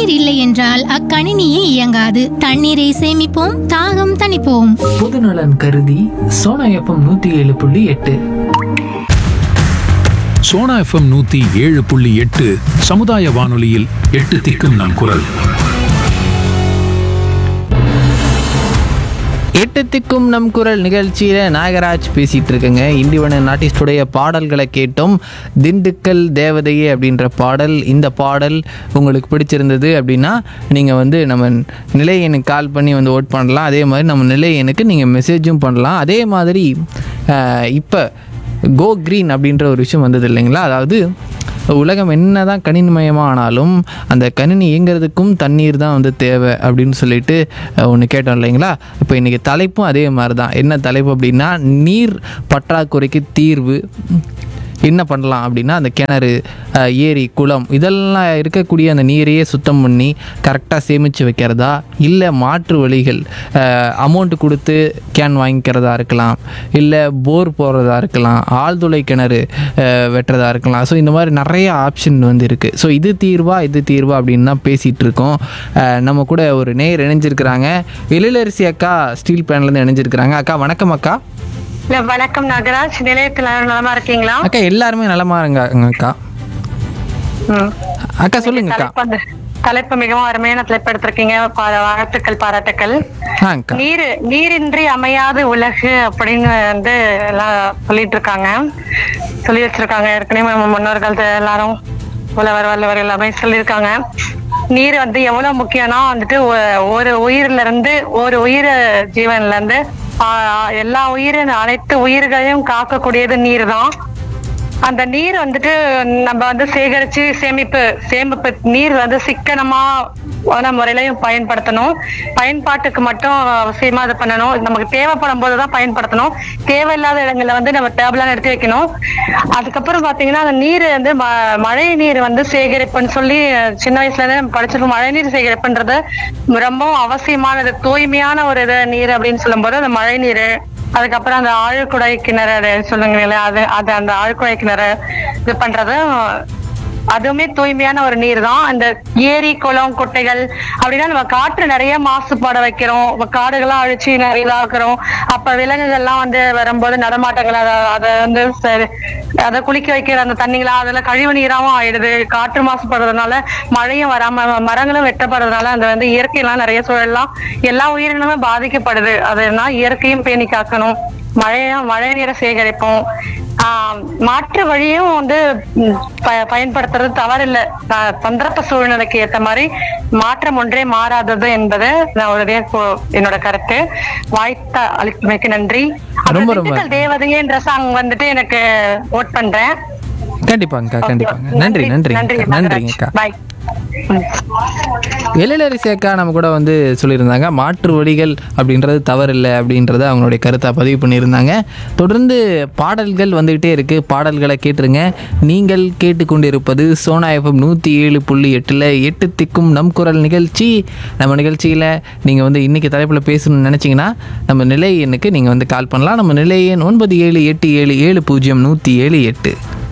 தண்ணீர் இல்லை என்றால் அக்கணினியே இயங்காது தண்ணீரை சேமிப்போம் தாகம் தணிப்போம் பொதுநலன் கருதி சோனா எஃப்எம் நூத்தி ஏழு புள்ளி எட்டு சோனா எஃப்எம் நூத்தி ஏழு புள்ளி எட்டு சமுதாய வானொலியில் எட்டு திக்கும் நம் குரல் எட்டு திக்கும் நம் குரல் நிகழ்ச்சியில் நாகராஜ் பேசிகிட்டு இருக்கேங்க இண்டிவனன் ஆர்டிஸ்டுடைய பாடல்களை கேட்டோம் திண்டுக்கல் தேவதையே அப்படின்ற பாடல் இந்த பாடல் உங்களுக்கு பிடிச்சிருந்தது அப்படின்னா நீங்கள் வந்து நம்ம நிலை எண்ணுக்கு கால் பண்ணி வந்து ஓட் பண்ணலாம் அதே மாதிரி நம்ம நிலை எண்ணுக்கு நீங்கள் மெசேஜும் பண்ணலாம் அதே மாதிரி இப்போ கோ க்ரீன் அப்படின்ற ஒரு விஷயம் வந்தது இல்லைங்களா அதாவது உலகம் என்னதான் கணினிமயமாக ஆனாலும் அந்த கணினி இயங்குறதுக்கும் தண்ணீர் தான் வந்து தேவை அப்படின்னு சொல்லிட்டு ஒன்று கேட்டோம் இல்லைங்களா இப்போ இன்றைக்கி தலைப்பும் அதே மாதிரி தான் என்ன தலைப்பு அப்படின்னா நீர் பற்றாக்குறைக்கு தீர்வு என்ன பண்ணலாம் அப்படின்னா அந்த கிணறு அஹ், ஏரி குளம் இதெல்லாம் இருக்கக்கூடிய அந்த நீரையே சுத்தம் பண்ணி கரெக்டாக சேமித்து வைக்கிறதா இல்லை மாற்று வழிகள் அமௌண்ட் கொடுத்து கேன் வாங்கிக்கிறதா இருக்கலாம் இல்லை போர் போடுறதா இருக்கலாம் ஆழ்துளை கிணறு அஹ், வெட்டுறதா இருக்கலாம் ஸோ இந்த மாதிரி நிறைய ஆப்ஷன் வந்து இருக்குது ஸோ இது தீர்வா இது தீர்வா அப்படின்னு தான் பேசிகிட்டு இருக்கோம் அஹ், நம்ம கூட ஒரு நேர் இணைஞ்சிருக்கிறாங்க எழிலரசி அக்கா ஸ்டீல் பேன்லேருந்து இணைஞ்சிருக்கிறாங்க அக்கா வணக்கம் அக்கா இல்ல, வணக்கம் நாகராஜ் நிலையத்துல நலமா இருக்கீங்களா அக்கா எல்லாருமே நலமா இருங்க அக்கா ம். அக்கா சொல்லுங்க அக்கா தலைப்பு வந்து- தலைப்பு மிகவும் அருமையான தலைப்பு எடுத்திருக்கீங்க பா- வாழ்த்துக்கள் பாராட்டுக்கள் ஆ அக்கா நீர் நீரின்றி அமையாது உலகு அப்படின்னு வந்து எல்லாம் சொல்லிட்டு இருக்காங்க சொல்லி வச்சிருக்காங்க ஏற்கனவே நம்ம முன்னோர்கள் த- எல்லாரும் புலவர் வல்லவர் எல்லாமே சொல்லியிருக்காங்க நீர் வந்து எவ்வளவு முக்கியம்னா வந்துட்டு ஒ- ஒரு உயிர்ல இருந்து ஒரு உயிர் ஜீவன்ல இருந்து ஆ- எல்லா உயிரின் அனைத்து உயிர்களையும் காக்கக்கூடியது நீர் தான் அந்த நீர் வந்துட்டு நம்ம வந்து சேகரிச்சு சேமிப்பு சேமிப்பு நீர் வந்து சிக்கனமா ஆன முறையிலையும் பயன்படுத்தணும் பயன்பாட்டுக்கு மட்டும் அவசியமா இது பண்ணணும் நமக்கு தேவைப்படும் போதுதான் பயன்படுத்தணும் தேவையில்லாத இடங்கள்ல வந்து நம்ம டேபிளான எடுத்து வைக்கணும் அதுக்கப்புறம் பாத்தீங்கன்னா அந்த நீர் வந்து ம- மழை நீர் வந்து சேகரிப்புன்னு சொல்லி சின்ன வயசுல இருந்து நம்ம படிச்சிருக்கோம் மழை நீர் சேகரிப்புன்றது ரொம்பவும் அவசியமானது தூய்மையான ஒரு இது நீர் அப்படின்னு சொல்லும்போது அந்த மழை நீர் அதுக்கப்புறம் அந்த ஆழ்குடை கிணறு அது சொல்லுங்களேன் அது அது அந்த ஆழ்குடை கிணறு இது பண்றது அதுவுமே தூய்மையான ஒரு நீர் தான் அந்த ஏரி குளம் குட்டைகள் அப்படின்னா நம்ம காற்று நிறைய மாசுபாட வைக்கிறோம் இப்ப காடுகள்லாம் அழிச்சு நிறைய இதாக்குறோம் அப்ப விலங்குகள்லாம் வந்து வரும்போது நடமாட்டங்கள் அதை அதை வந்து சரி அதை குளிக்க வைக்கிற அந்த தண்ணிகளா அதெல்லாம் கழிவு நீராவும் ஆயிடுது காற்று மாசுபடுறதுனால மழையும் வராம மரங்களும் வெட்டப்படுறதுனால அந்த வந்து இயற்கையெல்லாம் நிறைய சூழல்லாம் எல்லா உயிரினமும் பாதிக்கப்படுது அதனால இயற்கையும் பேணி காக்கணும் மழையும் மழை நீரை சேகரிப்போம் ஆஹ் மாற்று வழியும் வந்து ம், ப- பயன்படுத்துறது தவறில்லை த- சந்தர்ப்ப சூழ்நிலைக்கு ஏத்த மாதிரி மாற்றம் ஒன்றே மாறாதது என்பது நான் ஒரு இதே கு- என்னோட கருத்து வாய்த்த அளித்தமைக்கு நன்றி அப்புறம் ரொம்ப ரொம்ப. திண்டுக்கல் தேவதையே என்ற சாங் வந்துட்டு எனக்கு ஓட் பண்றேன் கண்டிப்பாங்கக்கா கண்டிப்பாங்க நன்றி நன்றி நன்றிங்க அக்கா பாய் எழிலரசி அக்கா நம்ம கூட வந்து சொல்லியிருந்தாங்க மாற்று வழிகள் அப்படின்றது தவறில்லை அப்படின்றத அவங்களுடைய கருத்தை பதிவு பண்ணியிருந்தாங்க தொடர்ந்து பாடல்கள் வந்துக்கிட்டே இருக்குது பாடல்களை கேட்டுருங்க நீங்கள் கேட்டுக்கொண்டிருப்பது சோனா எஃப்எம் நூற்றி ஏழு புள்ளி எட்டில் எட்டு திக்கும் நம் குரல் நிகழ்ச்சி நம்ம நிகழ்ச்சியில் நீங்கள் வந்து இன்றைக்கி தலைப்பில் பேசணும்னு நினச்சிங்கன்னா நம்ம நிலை எண்ணுக்கு நீங்கள் வந்து கால் பண்ணலாம் நம்ம நிலை எண் ஒன்பது ஏழு எட்டு ஏழு ஏழு பூஜ்ஜியம் நூற்றி ஏழு எட்டு